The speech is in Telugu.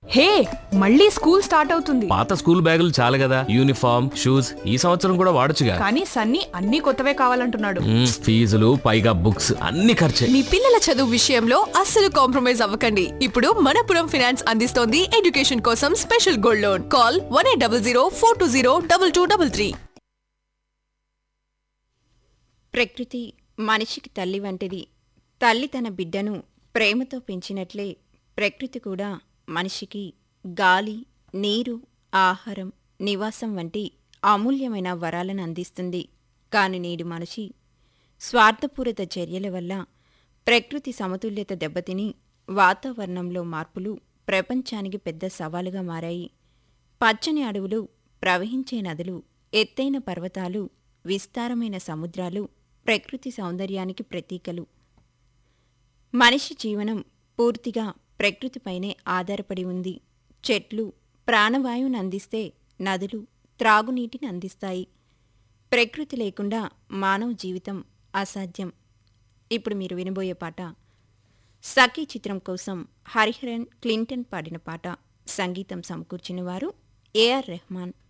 హే మళ్ళీ స్కూల్ స్టార్ట్ అవుతుంది పాత స్కూల్ బ్యాగులు చాలు కదా యూనిఫామ్ షూస్ ఈ సంవత్సరం కూడా వాడొచ్చుగా కానీ సన్నీ అన్ని కొత్తవే కావాలంటున్నాడు మ్మ్, ఫీజులు పైగా బుక్స్ అన్ని ఖర్చే మీ పిల్లల చదువు విషయంలో అస్సలు కాంప్రమైజ్ అవ్వకండి ఇప్పుడు మనపురం ఫినాన్స్ అందిస్తోంది ఎడ్యుకేషన్ కోసం special gold loan call one eight double zero four two zero double two double three ప్రకృతి మనిషికి తల్లి వంటిది తల్లి తన బిడ్డను ప్రేమతో పెంచినట్లే ప్రకృతి కూడా మనిషికి గాలి నీరు ఆహారం నివాసం వంటి అమూల్యమైన వరాలను అందిస్తుంది కాని నేడు మనిషి స్వార్థపూరిత చర్యల వల్ల ప్రకృతి సమతుల్యత దెబ్బతిని వాతావరణంలో మార్పులు ప్రపంచానికి పెద్ద సవాలుగా మారాయి పచ్చని అడవులు ప్రవహించే నదులు ఎత్తైన పర్వతాలు విస్తారమైన సముద్రాలు ప్రకృతి సౌందర్యానికి ప్రతీకలు మనిషి జీవనం పూర్తిగా ప్రకృతిపైనే ఆధారపడి ఉంది చెట్లు ప్రాణవాయువుని అందిస్తే నదులు త్రాగునీటిని అందిస్తాయి ప్రకృతి లేకుండా మానవ జీవితం అసాధ్యం ఇప్పుడు మీరు వినబోయే పాట సఖీ చిత్రం కోసం హరిహరన్ క్లింటన్ పాడిన పాట సంగీతం సమకూర్చిన వారు ఏఆర్ రెహమాన్